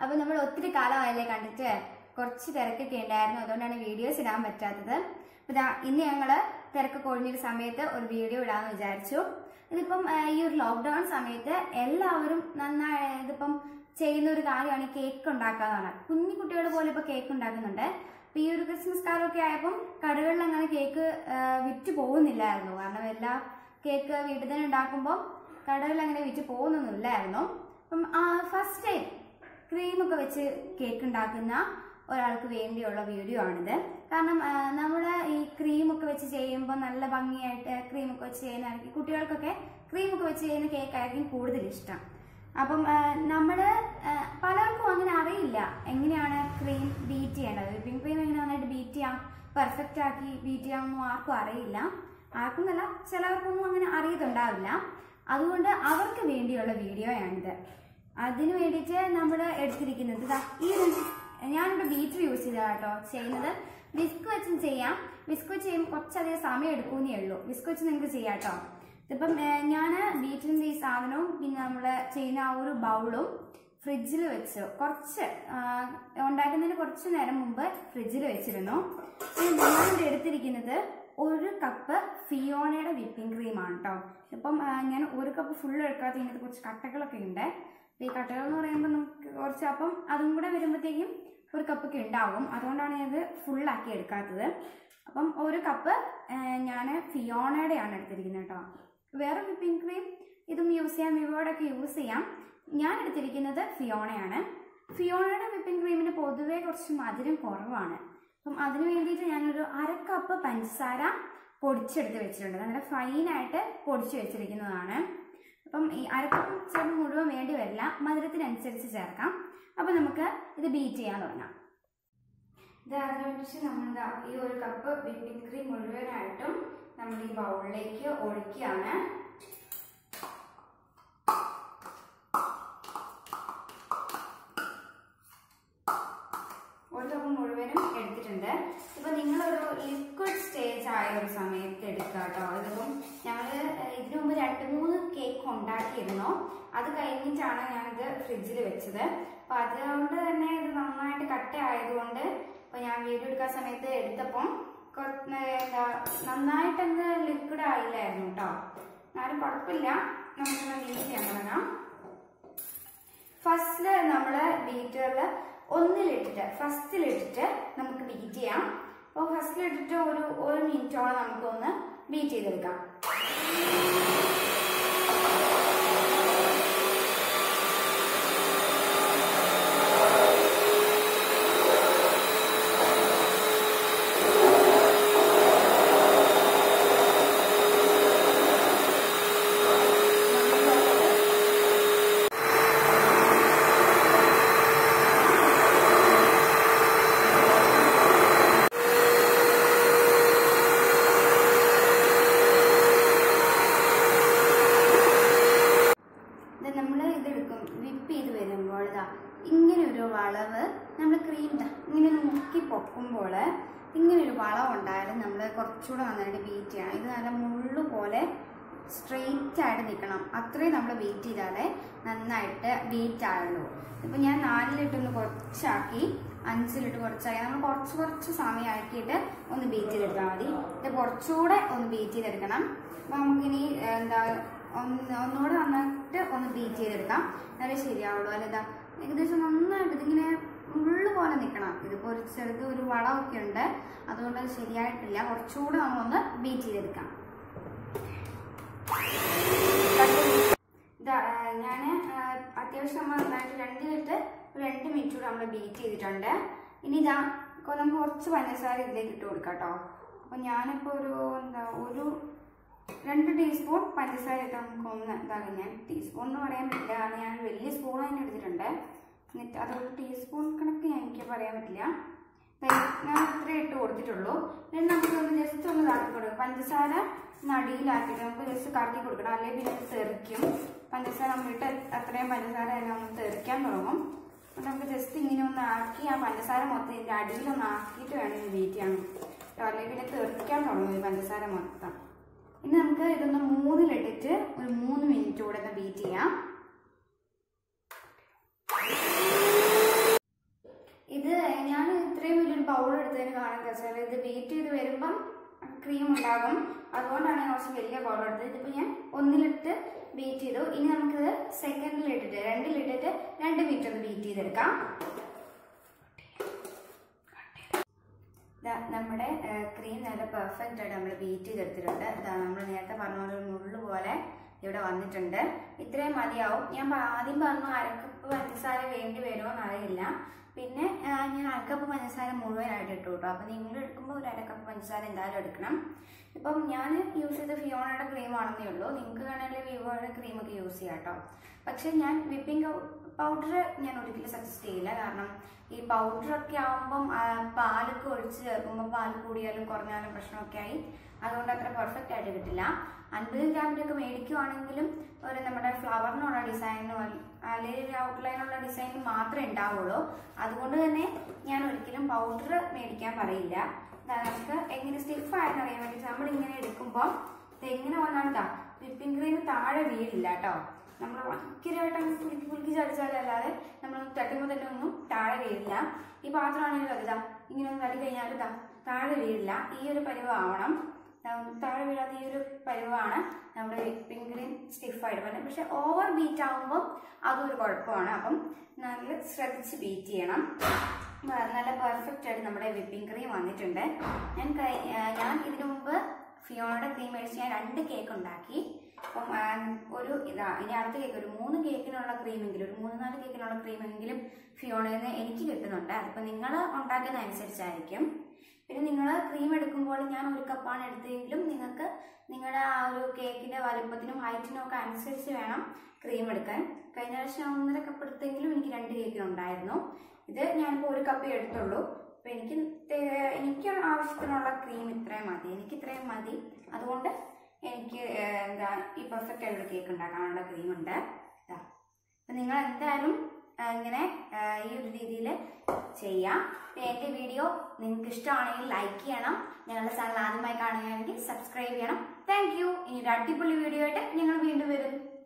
അപ്പൊ നമ്മൾ ഒത്തിരി കാലമായല്ലേ കണ്ടിട്ട് കുറച്ച് തിരക്കൊക്കെ ഉണ്ടായിരുന്നു അതുകൊണ്ടാണ് വീഡിയോസ് ഇടാൻ പറ്റാത്തത് അപ്പൊ ദാ ഇന്ന് ഞങ്ങള് തിരക്കൊക്കെ ഒഴിഞ്ഞൊരു സമയത്ത് ഒരു വീഡിയോ ഇടാന്ന് വിചാരിച്ചു ഇതിപ്പം ആ, ഈ ഒരു ലോക്ക്ഡൌൺ സമയത്ത് എല്ലാവരും നന്നായി ഇതിപ്പം ചെയ്യുന്ന ഒരു കാര്യമാണ് കേക്ക് ഉണ്ടാക്കുക എന്ന് പറഞ്ഞാൽ കുഞ്ഞു കുട്ടികൾ പോലെ ഇപ്പൊ കേക്ക് ഉണ്ടാക്കുന്നുണ്ട് അപ്പൊ ഈ ഒരു ക്രിസ്മസ് കാലമൊക്കെ ആയപ്പം കടകളിൽ അങ്ങനെ കേക്ക് ആ, വിറ്റ് പോകുന്നില്ലായിരുന്നു കാരണം എല്ലാ കേക്ക് വീട്ടിൽ തന്നെ ഉണ്ടാക്കുമ്പോൾ കടകളിൽ അങ്ങനെ വിറ്റ് പോകുന്നൊന്നുമില്ലായിരുന്നു അപ്പം ഫസ്റ്റ് ടൈം ക്രീമൊക്കെ വെച്ച് കേക്ക് ഉണ്ടാക്കുന്ന ഒരാൾക്ക് വേണ്ടിയുള്ള വീഡിയോ ആണിത് കാരണം നമ്മൾ ഈ ക്രീമൊക്കെ വെച്ച് ചെയ്യുമ്പോൾ നല്ല ഭംഗിയായിട്ട് ക്രീമൊക്കെ വെച്ച് ചെയ്യുന്ന കുട്ടികൾക്കൊക്കെ ക്രീമൊക്കെ വെച്ച് ചെയ്യുന്ന കേക്കായിരിക്കും കൂടുതൽ ഇഷ്ടം അപ്പം നമ്മൾ പലർക്കും അങ്ങനെ അറിയില്ല എങ്ങനെയാണ് ക്രീം ബീറ്റ് ചെയ്യേണ്ടത് വിപ്പിംഗ് ക്രീം എങ്ങനെ നന്നായിട്ട് ബീറ്റ് ചെയ്യാം പെർഫെക്റ്റ് ആക്കി ബീറ്റ് ചെയ്യാമെന്നൊന്നും ആർക്കും അറിയില്ല ആർക്കും എന്നല്ല ചിലവർക്കൊന്നും അങ്ങനെ അറിയത്തുണ്ടാവില്ല അതുകൊണ്ട് അവർക്ക് വേണ്ടിയുള്ള വീഡിയോയാണിത് അതിന് വേണ്ടിയിട്ട് നമ്മൾ എടുത്തിരിക്കുന്നത് ദാ ഈ ഒരു ഞാനിവിടെ ബീറ്റർ യൂസ് ചെയ്ത കേട്ടോ ചെയ്യുന്നത് വിസ്ക് വെച്ചും ചെയ്യാം വിസ്ക് വെച്ച് ചെയ്യുമ്പോൾ കുറച്ചധികം സമയം എടുക്കുന്നേ ഉള്ളൂ വിസ്ക് വെച്ച് നിങ്ങൾക്ക് ചെയ്യാം കേട്ടോ ഇതിപ്പം ഞാൻ ബീറ്ററിൻ്റെ ഈ സാധനവും പിന്നെ നമ്മൾ ചെയ്യുന്ന ആ ഒരു ബൗളും ഫ്രിഡ്ജിൽ വെച്ച് കുറച്ച് ആ, ഉണ്ടാക്കുന്നതിന് കുറച്ച് നേരം മുമ്പ് ഫ്രിഡ്ജിൽ വെച്ചിരുന്നു പിന്നെ ഞാനിവിടെ എടുത്തിരിക്കുന്നത് ഒരു കപ്പ് ഫിയോണയുടെ വിപ്പിംഗ് ക്രീമാണ് കേട്ടോ ഇപ്പം ആ, ഞാൻ ഒരു കപ്പ് ഫുൾ എടുക്കാത്ത ഇതിനകത്ത് കുറച്ച് കട്ടകളൊക്കെ ഉണ്ട് അപ്പോൾ ഈ കട്ടകൾ എന്ന് പറയുമ്പോൾ നമുക്ക് കുറച്ച് അപ്പം അതും കൂടെ വരുമ്പോഴത്തേക്കും ഒരു കപ്പൊക്കെ ഉണ്ടാവും അതുകൊണ്ടാണ് ഞാനത് ഫുള്ളാക്കി എടുക്കാത്തത് അപ്പം ഒരു കപ്പ് ഞാൻ ഫിയോണയുടെയാണ് എടുത്തിരിക്കുന്നത് കേട്ടോ വേറെ വിപ്പിംഗ് ക്രീം ഇതും യൂസ് ചെയ്യാം വിവോടൊക്കെ യൂസ് ചെയ്യാം ഞാൻ എടുത്തിരിക്കുന്നത് ഫിയോണയാണ് ഫിയോണയുടെ വിപ്പിംഗ് ക്രീമിന് പൊതുവേ കുറച്ച് മധുരം കുറവാണ് അപ്പം അതിന് വേണ്ടിയിട്ട് ഞാനൊരു അര കപ്പ് പഞ്ചസാര പൊടിച്ചെടുത്ത് വെച്ചിട്ടുണ്ട് നല്ല ഫൈനായിട്ട് പൊടിച്ച് വെച്ചിരിക്കുന്നതാണ് അപ്പം ഈ അരക്കപ്പ് ചിലപ്പോൾ മുഴുവൻ വേണ്ടി വരില്ല മധുരത്തിനനുസരിച്ച് ചേർക്കാം അപ്പം നമുക്ക് ഇത് ബീറ്റ് ചെയ്യാൻ തുടങ്ങാം ഇത് അതിനനുസരിച്ച് നമ്മൾ ദാ ഈ ഒരു കപ്പ് വിപ്പിംഗ് ക്രീം മുഴുവനായിട്ടും നമ്മൾ ഈ ബൗളിലേക്ക് ഒഴിക്കുകയാണ് ഒരു കപ്പ് മുഴുവനും എടുത്തിട്ടുണ്ട് ഇപ്പൊ നിങ്ങളൊരു ലിക്വിഡ് സ്റ്റേജ് ആയ ഒരു സമയത്ത് എടുക്കുക കേട്ടോ ഇതിപ്പം ഞങ്ങൾ ഇതിനു മുമ്പ് രണ്ട് മൂന്ന് കേക്ക് ഉണ്ടാക്കിയിരുന്നു അത് കഴിഞ്ഞിട്ടാണ് ഞാനിത് ഫ്രിഡ്ജിൽ വെച്ചത് അപ്പൊ അതുകൊണ്ട് തന്നെ ഇത് നന്നായിട്ട് കട്ട ആയതുകൊണ്ട് ഇപ്പൊ ഞാൻ വീഡിയോ എടുക്കാൻ സമയത്ത് എടുത്തപ്പം കുറ- എന്താ നന്നായിട്ടങ്ങ് ലിക്വിഡ് ആയില്ലായിരുന്നു കേട്ടോ എന്നാലും കുഴപ്പമില്ല നമുക്കൊന്ന് ബീറ്റ് ചെയ്യാൻ തുടങ്ങാം ഫസ്റ്റില് നമ്മൾ ബീറ്ററിൽ ഒന്നിലിട്ടിട്ട് ഫസ്റ്റിലിട്ടിട്ട് നമുക്ക് ബീറ്റ് ചെയ്യാം അപ്പോൾ ഫസ്റ്റിലിട്ടിട്ട് ഒരു ഒരു മിനിറ്റോളം നമുക്കൊന്ന് ബീറ്റ് ചെയ്തെടുക്കാം ഇത് നമ്മൾ ഇതെടുക്കും വിപ്പ് ചെയ്ത് വരുമ്പോൾ ഇതാ ഇങ്ങനെ ഒരു വളവ് നമ്മൾ ക്രീം ദാ ഇങ്ങനെ ഒന്ന് മുക്കി പൊക്കുമ്പോൾ ഇങ്ങനെ ഒരു വളവ് ഉണ്ടായാലും നമ്മൾ കുറച്ചുകൂടെ നന്നായിട്ട് ബീറ്റ് ചെയ്യണം ഇത് നല്ല മുള്ളു പോലെ സ്ട്രെയിറ്റ് ആയിട്ട് നിൽക്കണം അത്രയും നമ്മൾ ബീറ്റ് ചെയ്താലേ നന്നായിട്ട് ബീറ്റ് ആയുള്ളൂ ഇപ്പം ഞാൻ നാലിലിട്ടൊന്ന് കുറച്ചാക്കി അഞ്ചിലിട്ട് കുറച്ചാക്കി നമ്മൾ കുറച്ച് കുറച്ച് സമയമാക്കിയിട്ട് ഒന്ന് ബീറ്റ് ചെയ്തെടുത്താൽ മതി ഇത് കുറച്ചുകൂടെ ഒന്ന് ബീറ്റ് ചെയ്തെടുക്കണം അപ്പം നമുക്കിനി ഏഹ്, എന്താ ഒന്ന് ഒന്നുകൂടെ നന്നായിട്ട് ഒന്ന് ബീറ്റ് ചെയ്തെടുക്കാം എന്നാലേ ശരിയാവുള്ളൂ അല്ല ഇതാ ഏകദേശം നന്നായിട്ട് ഇതിങ്ങനെ മുള്ളു പോലെ നിൽക്കണം ഇതിപ്പോൾ ഒരു ചെറുത് ഒരു വളമൊക്കെ ഉണ്ട് അതുകൊണ്ട് അത് ശരിയായിട്ടില്ല കുറച്ചുകൂടെ നമ്മളൊന്ന് ബീറ്റ് ചെയ്തെടുക്കാം ഇതാ ഞാൻ അത്യാവശ്യം നമ്മൾ നന്നായിട്ട് രണ്ടിലിട്ട് ഒരു രണ്ട് മിനിറ്റ് കൂടെ നമ്മൾ ബീറ്റ് ചെയ്തിട്ടുണ്ട് ഇനി ഇതാ കൊ- നമുക്ക് കുറച്ച് പഞ്ചസാര ഇതിലേക്ക് ഇട്ട് കൊടുക്കാം കേട്ടോ അപ്പോൾ ഞാനിപ്പോൾ ഒരു എന്താ ഒരു രണ്ട് ടീസ്പൂൺ പഞ്ചസാര ഇട്ട് നമുക്ക് ഒന്ന് ഇതാകും ഞാൻ ടീസ്പൂൺ എന്ന് പറയാൻ പറ്റില്ല കാരണം ഞാൻ വലിയ സ്പൂൺ തന്നെ എടുത്തിട്ടുണ്ട് എന്നിട്ട് അതൊരു ടീസ്പൂൺ കണക്ക് ഞാൻ എനിക്ക് പറയാൻ പറ്റില്ല ദേ, ഞാൻ ഇത്രേ ഇട്ട് കൊടുത്തിട്ടുള്ളൂ പിന്നെ നമുക്ക് ഒന്ന് ജസ്റ്റ് ഒന്ന് ഇതാക്കി കൊടുക്കാം പഞ്ചസാര നടിയിലാക്കിയിട്ട് നമുക്ക് ജസ്റ്റ് കറക്കി കൊടുക്കണം അല്ലെങ്കിൽ പിന്നെ ഇത് തെറിക്കും പഞ്ചസാര നമ്മളിട്ട് അത്രയും പഞ്ചസാര എല്ലാം ഒന്ന് തെറിക്കാൻ തുടങ്ങും അപ്പോൾ നമുക്ക് ജസ്റ്റ് ഇങ്ങനെ ഒന്ന് ആക്കി ആ പഞ്ചസാര മൊത്തം ഇതിൻ്റെ അടിയിലൊന്ന് ആക്കിയിട്ട് വേണം ഇത് വെയിറ്റ് ചെയ്യാൻ കേട്ടോ അല്ലെങ്കിൽ പിന്നെ തെറിക്കാൻ തുടങ്ങും ഈ പഞ്ചസാര മൊത്തം ഇനി നമുക്ക് ഇതൊന്ന് മൂന്നിലിട്ടിട്ട് ഒരു മൂന്ന് മിനിറ്റ് കൂടെ ഒന്ന് ബീറ്റ് ചെയ്യാം ബൗൾ എടുത്തതിന് കാണാൻ വെച്ചാൽ ഇത് ബീറ്റ് ചെയ്ത് വരുമ്പം ക്രീം ഉണ്ടാകും അതുകൊണ്ടാണ് ഞാൻ കുറച്ച് വലിയ ബൗൾ എടുത്തത് ഇതിപ്പോൾ ഞാൻ ഒന്നിലിട്ട് ബീറ്റ് ചെയ്തു ഇനി നമുക്കിത് സെക്കൻഡിലിട്ടിട്ട് രണ്ടിലിട്ടിട്ട് രണ്ട് മിനിറ്റ് ഒന്ന് ബീറ്റ് ചെയ്തെടുക്കാം ദാ നമ്മുടെ ക്രീം നല്ല പെർഫെക്റ്റ് ആയിട്ട് നമ്മൾ ബീറ്റ് ചെയ്തെടുത്തിട്ടുണ്ട് ഇതാ നമ്മൾ നേരത്തെ പറഞ്ഞ പോലെ ഒരു മുള്ളു പോലെ ഇവിടെ വന്നിട്ടുണ്ട് ഇത്രയും മതിയാവും ഞാൻ പ- ആദ്യം പറഞ്ഞു അരക്കപ്പ് പഞ്ചസാര വേണ്ടി വരുമോ എന്നറിയില്ല പിന്നെ ആ, ഞാൻ അരക്കപ്പ് പഞ്ചസാര മുഴുവനായിട്ട് ഇട്ടു കേട്ടോ അപ്പം നിങ്ങൾ എടുക്കുമ്പോൾ ഒരു അരക്കപ്പ് പഞ്ചസാര എന്തായാലും എടുക്കണം ഇപ്പം ഞാൻ യൂസ് ചെയ്ത ഫിയോണയുടെ ക്രീം ആണെന്നേ ഉള്ളൂ നിങ്ങൾക്ക് വേണമെങ്കിൽ വിവോയുടെ ക്രീമൊക്കെ യൂസ് ചെയ്യാം കേട്ടോ പക്ഷെ ഞാൻ വിപ്പിംഗ് പൗഡർ ഞാൻ ഒരിക്കലും സജസ്റ്റ് ചെയ്യില്ല കാരണം ഈ പൗഡറൊക്കെ ആകുമ്പം ആ, പാലൊക്കെ ഒഴിച്ച് ചേർക്കുമ്പോൾ പാൽ കൂടിയാലും കുറഞ്ഞാലും പ്രശ്നമൊക്കെ ആയി അതുകൊണ്ട് അത്ര പെർഫെക്റ്റ് ആയിട്ട് കിട്ടില്ല അൻപത് ഗ്രാമിൻ്റെ ഒക്കെ മേടിക്കുവാണെങ്കിലും ഒരു നമ്മുടെ ഫ്ലവറിനുള്ള ഡിസൈനോ അല്ലെങ്കിൽ ഒരു ഔട്ട്ലൈനുള്ള ഡിസൈൻ മാത്രമേ ഉണ്ടാവുള്ളൂ അതുകൊണ്ട് തന്നെ ഞാൻ ഒരിക്കലും പൗഡർ മേടിക്കാൻ പറയില്ല ദാ നമുക്ക് എങ്ങനെ സ്റ്റിഫ് ആയെന്ന് അറിയാൻ വേണ്ടി നമ്മൾ ഇങ്ങനെ എടുക്കുമ്പോൾ ഇത് എങ്ങനെ വന്നാലും ഇതാ വിപ്പിംഗ് ക്രീം താഴെ വീഴില്ല കേട്ടോ നമ്മൾ ഭയങ്കരമായിട്ട് അങ്ങ് കുലുക്കി കുലുക്കി ചടിച്ചാലല്ലാതെ നമ്മൾ തട്ടുമ്പോൾ തന്നെ ഒന്നും താഴെ വീഴില്ല ഈ പാത്രമാണെങ്കിലും അത് ഇതാ ഇങ്ങനെ ഒന്ന് തട്ടി കഴിഞ്ഞാൽ ഇതാ താഴെ വീഴില്ല ഈ ഒരു പരിവാവണം താഴെ വീഴാത്ത ഈ ഒരു പരിവാണ് നമ്മുടെ വിപ്പിംഗ് ക്രീം സ്റ്റിഫായിട്ട് വരുന്നത് പക്ഷെ ഓവർ ബീറ്റ് ആകുമ്പോൾ അതും ഒരു കുഴപ്പമാണ് അപ്പം നല്ല ശ്രദ്ധിച്ച് ബീറ്റ് ചെയ്യണം ആ, നല്ല പെർഫെക്റ്റ് ആയിട്ട് നമ്മുടെ വിപ്പിംഗ് ക്രീം വന്നിട്ടുണ്ട് ഞാൻ കഴി- ആ, ഞാൻ ഇതിനു മുമ്പ് ഫിയോണയുടെ ക്രീം മേടിച്ച് ഞാൻ രണ്ട് കേക്ക് ഉണ്ടാക്കി അപ്പം ആ, ഒരു ഇതാ ഇനി അടുത്ത കേക്ക് ഒരു മൂന്ന് കേക്കിനുള്ള ക്രീമെങ്കിലും ഒരു മൂന്ന് നാല് കേക്കിനുള്ള ക്രീമെങ്കിലും ഫിയോണയിൽ നിന്ന് എനിക്ക് കിട്ടുന്നുണ്ട് അതിപ്പോൾ നിങ്ങൾ ഉണ്ടാക്കുന്ന അനുസരിച്ചായിരിക്കും പിന്നെ നിങ്ങൾ ക്രീം എടുക്കുമ്പോൾ ഞാൻ ഒരു കപ്പാണ് എടുത്തതെങ്കിലും നിങ്ങൾക്ക് നിങ്ങളുടെ ആ ഒരു കേക്കിന്റെ വലുപ്പത്തിനും ഹൈറ്റിനും ഒക്കെ അനുസരിച്ച് വേണം ക്രീം എടുക്കാൻ കഴിഞ്ഞ പ്രാവശ്യം ഒന്നര കപ്പ് എടുത്തെങ്കിലും എനിക്ക് രണ്ട് കേക്കിനുണ്ടായിരുന്നു ഇത് ഞാനിപ്പോൾ ഒരു കപ്പേ എടുത്തുള്ളൂ അപ്പം എനിക്ക് തേ- എനിക്ക് ആവശ്യത്തിനുള്ള ക്രീം ഇത്രയും മതി എനിക്ക് ഇത്രയും മതി അതുകൊണ്ട് എനിക്ക് ഏഹ്, എന്താ ഈ പെർഫെക്റ്റ് ആയിട്ടുള്ള കേക്ക് ഉണ്ടാക്കാനുള്ള ക്രീം ഉണ്ട് ഇതാ അപ്പം നിങ്ങൾ എന്തായാലും ആ, ഇങ്ങനെ ആ, ഈ ഒരു രീതിയിൽ ചെയ്യാം പിന്നെ എൻ്റെ വീഡിയോ നിങ്ങൾക്ക് ഇഷ്ടമാണെങ്കിൽ ലൈക്ക് ചെയ്യണം ഞങ്ങളുടെ ചാനൽ ആദ്യമായി കാണുകയാണെങ്കിൽ സബ്സ്ക്രൈബ് ചെയ്യണം താങ്ക് യു ഇനി ഒരു അടിപൊളി വീഡിയോ ആയിട്ട് ഞങ്ങൾ വീണ്ടും വരും